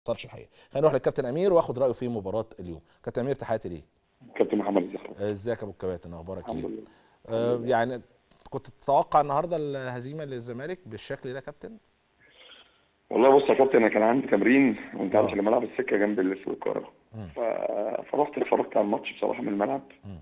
حصلش الحقيقه خلينا نروح للكابتن امير واخد رايه في مباراه اليوم كابتن امير تحياتي ليك كابتن محمد ازيك ازيك يا ابو الكباتن اخبارك الحمد ايه لله آه يعني كنت تتوقع النهارده الهزيمه للزمالك بالشكل ده يا كابتن والله بص يا كابتن انا كان عندي تمرين وانت عارف آه. اللي ملعب السكه جنب الاستاد القاهره مم. ف- فرحت اتفرجت على الماتش بصراحه من الملعب مم.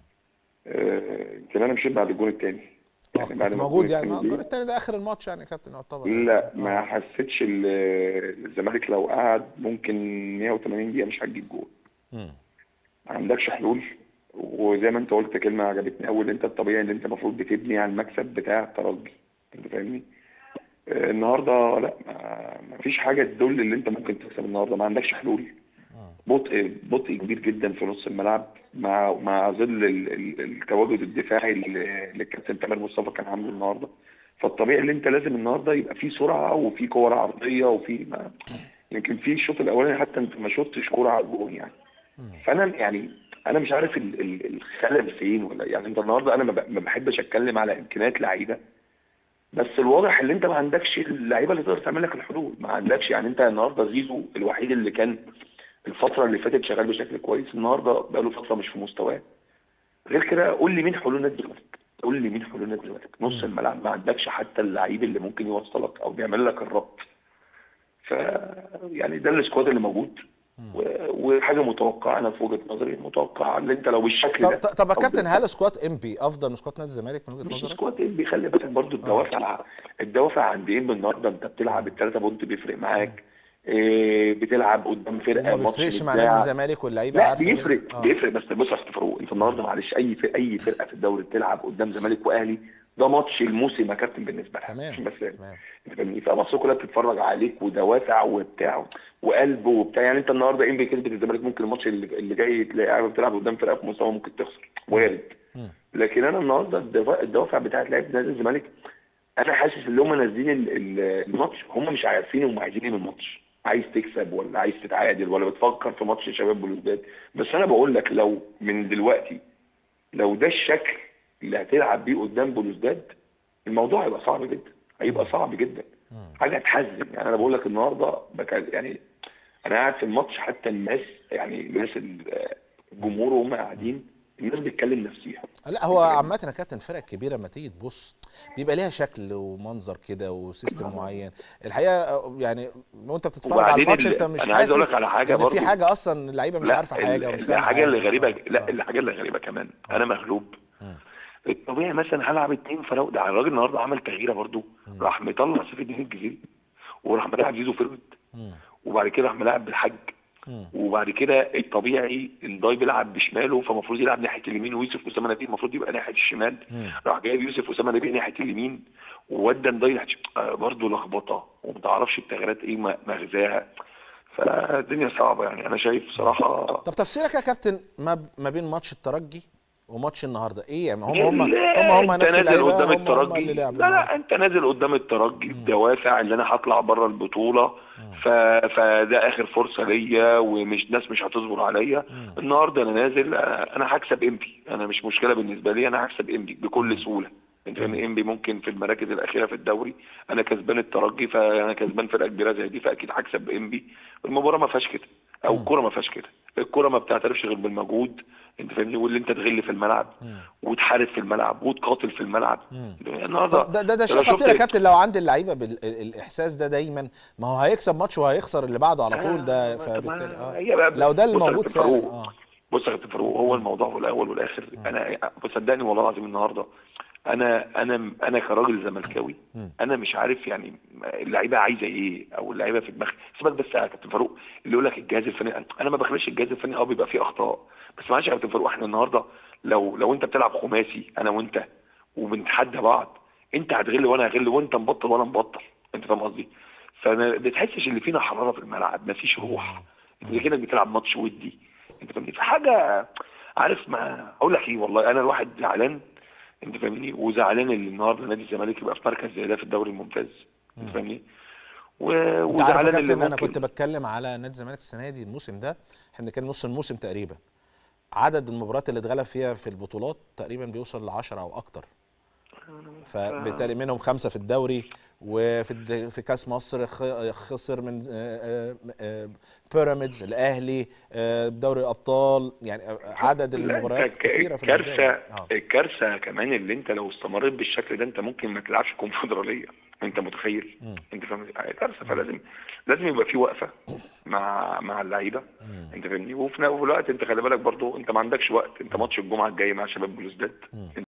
آه، يمكن انا مشيت بعد الجون الثاني اه كنت موجود يعني ما الجول الثاني ده اخر الماتش يعني يا كابتن يعتبر لا ما آه. حسيتش ال- الزمالك لو قعد ممكن 180 دقيقه مش هتجيب جول مم. ما عندكش حلول وزي ما انت قلت كلمه عجبتني قوي انت الطبيعي ان انت المفروض بتبني على المكسب بتاع الترجي انت فاهمني آه، النهارده لا ما ما فيش حاجه تدل ان انت ممكن تكسب النهارده ما عندكش حلول آه. بطء بطء كبير جدا في نص الملعب مع مع ظل ال- ال- التواجد الدفاعي اللي اللي الكابتن تامر مصطفى كان عامله النهارده فالطبيعي ان انت لازم النهارده يبقى في سرعه وفي كور عرضيه وفي ما يمكن في الشوط الاولاني حتى انت ما شفتش كوره على الجون يعني مم. فانا يعني انا مش عارف ال- ال- الخلل فين ولا يعني انت النهارده انا ما ب- ما بحبش اتكلم على امكانيات لعيبه بس الواضح ان انت ما عندكش اللعيبه اللي تقدر تعمل لك الحلول ما عندكش يعني انت النهارده زيزو الوحيد اللي كان الفتره اللي فاتت شغال بشكل كويس النهارده بقاله فتره مش في مستواه غير كده قول لي مين حلول نادي الزمالك قول لي مين حلول نادي الزمالك نص الملعب ما عندكش حتى اللعيب اللي ممكن يوصلك او بيعمل لك الربط ف يعني ده السكواد اللي موجود و- وحاجه متوقعه انا في وجهه نظري متوقعه ان انت لو بالشكل طب ده طب طب يا أو كابتن بال- هل سكواد ام بي افضل من سكواد نادي الزمالك من وجهه مش نظرك؟ سكواد ايه بيخلي بالك برضو الدوافع الدوافع عند ايه النهارده انت بتلعب الثلاثه بونت بيفرق معاك إيه بتلعب قدام فرقه ما ماتش بيفرقش مع نادي متذاع. الزمالك واللعيبه لا عارفه كده؟ بيفرق آه. بيفرق بس بص يا أستاذ فاروق انت النهارده معلش اي في اي فرقه في الدوري بتلعب قدام زمالك واهلي ده ماتش الموسم يا كابتن بالنسبه لها تمام بس تمام انت فاهمني فمصر كلها بتتفرج عليك ودوافع وبتاع وقلب وبتاع يعني انت النهارده انبي كسبت الزمالك ممكن الماتش اللي, اللي جاي تلاقي بتلعب قدام فرقه في مستوى ممكن تخسر وارد مم. لكن انا النهارده الدفا- الدوافع بتاعت لعيبه نادي الزمالك انا حاسس ان هم نازلين ال- ال- الماتش هم مش عارفين هم عايزين ايه من الماتش عايز تكسب ولا عايز تتعادل ولا بتفكر في ماتش شباب بلوزداد بس انا بقول لك لو من دلوقتي لو ده الشكل اللي هتلعب بيه قدام بلوزداد الموضوع هيبقى صعب جدا هيبقى صعب جدا مم. حاجه تحزن يعني انا بقول لك النهارده بك- يعني انا قاعد في الماتش حتى الناس يعني الناس ال- الجمهور وهم قاعدين الناس بتتكلم نفسيها لا هو عامة يا كابتن فرق كبيرة لما تيجي تبص بيبقى ليها شكل ومنظر كده وسيستم معين الحقيقة يعني وانت بتتفرج على وبعدين الماتش ال- انت مش أنا عايز أقول حاسس لك على حاجة ان في برضو. حاجة اصلا اللعيبة مش لا، عارفة حاجة ومش ال- فاهمة الحاجه اللي حاجة. غريبه آه، لا آه. الحاجه اللي غريبه كمان آه. انا مغلوب مم. الطبيعي مثلا هلعب اتنين فراوده ده الراجل النهارده عمل تغييره برضو راح مطلع سيف الدين الجزيري وراح ملاعب زيزو فيرود مم. وبعد كده راح ملاعب بالحاج مم. وبعد كده الطبيعي الضاي بيلعب بشماله فالمفروض يلعب ناحيه اليمين ويوسف اسامه نبيل المفروض يبقى ناحيه الشمال مم. راح جايب يوسف اسامه نبيل ناحيه اليمين وودى ضاي ناحيه آه، برضه لخبطه وما تعرفش التغييرات ايه م- مغزاها فالدنيا صعبه يعني انا شايف بصراحه طب تفسيرك يا كابتن ما ما بين ماتش الترجي وماتش النهارده ايه يعني هم هم لا، هم هم انت نفس نازل اللعيبة قدام هم هم الترجي اللي لعبوا لا النهاردة. لا انت نازل قدام الترجي بدوافع اللي انا هطلع بره البطوله ف... فده اخر فرصه ليا ومش ناس مش هتصبر عليا مم. النهارده انا نازل آه، انا هكسب امبي انا مش مشكله بالنسبه لي انا هكسب امبي بكل سهوله انت فاهم امبي ممكن في المراكز الاخيره في الدوري انا كسبان الترجي فانا كسبان فرقه كبيره زي دي فاكيد هكسب امبي المباراه ما فيهاش كده او مم. الكوره ما فيهاش كده الكوره ما بتعترفش غير بالمجهود انت فاهمني واللي انت تغل في الملعب مم. وتحارب في الملعب وتقاتل في الملعب مم. النهارده طب ده ده, ده شيء لو شفت- خطير يا كابتن لو عند اللعيبه بالاحساس ده دايما ما هو هيكسب ماتش وهيخسر اللي بعده على طول ده آه، فبالتالي ما- اه هي بقى- لو ده اللي بص يا موجود كابتن فعلا فاروق، اه بص يا كابتن فاروق هو الموضوع في الاول والاخر انا بصدقني والله العظيم النهارده انا انا انا كراجل زملكاوي مم. انا مش عارف يعني اللعيبه عايزه ايه او اللعيبه في دماغها سيبك بس يا كابتن فاروق اللي يقول لك الجهاز الفني انا ما بخليش الجهاز الفني اه بيبقى فيه اخطاء بس معلش يا كابتن فاروق احنا النهارده لو لو انت بتلعب خماسي انا وانت وبنتحدى بعض انت هتغل وانا هغل وانت مبطل وانا مبطل انت فاهم قصدي فما بتحسش اللي فينا حراره في الملعب مفيش روح انت كانك بتلعب ماتش ودي انت فاهمني في حاجه عارف ما اقول لك ايه والله انا الواحد زعلان انت فاهمني وزعلان اللي النهارده نادي الزمالك يبقى في مركز زي ده في الدوري الممتاز انت فاهمني و... انت عارف يا وزعلان اللي كابتن انا ممكن كنت بتكلم على نادي الزمالك السنه دي الموسم ده احنا كان نص الموسم تقريبا عدد المباريات اللي اتغلب فيها في البطولات تقريبا بيوصل ل 10 او اكتر فبالتالي منهم خمسه في الدوري وفي الد- في كاس مصر خ- خسر من آه، آه، آه، بيراميدز الاهلي آه، دوري الابطال يعني آه، عدد لا، المباريات انت ك- كتيره في الكارثه الهزايم. اه الكارثه كمان اللي انت لو استمريت بالشكل ده انت ممكن ما تلعبش كونفدراليه انت متخيل مم. انت فاهم ازاي؟ كارثه فلازم لازم يبقى في وقفه مع مع اللعيبه مم. انت فاهمني وفي نفس الوقت انت خلي بالك برضو انت ما عندكش وقت انت ماتش الجمعه الجاي مع شباب بلوزداد مم.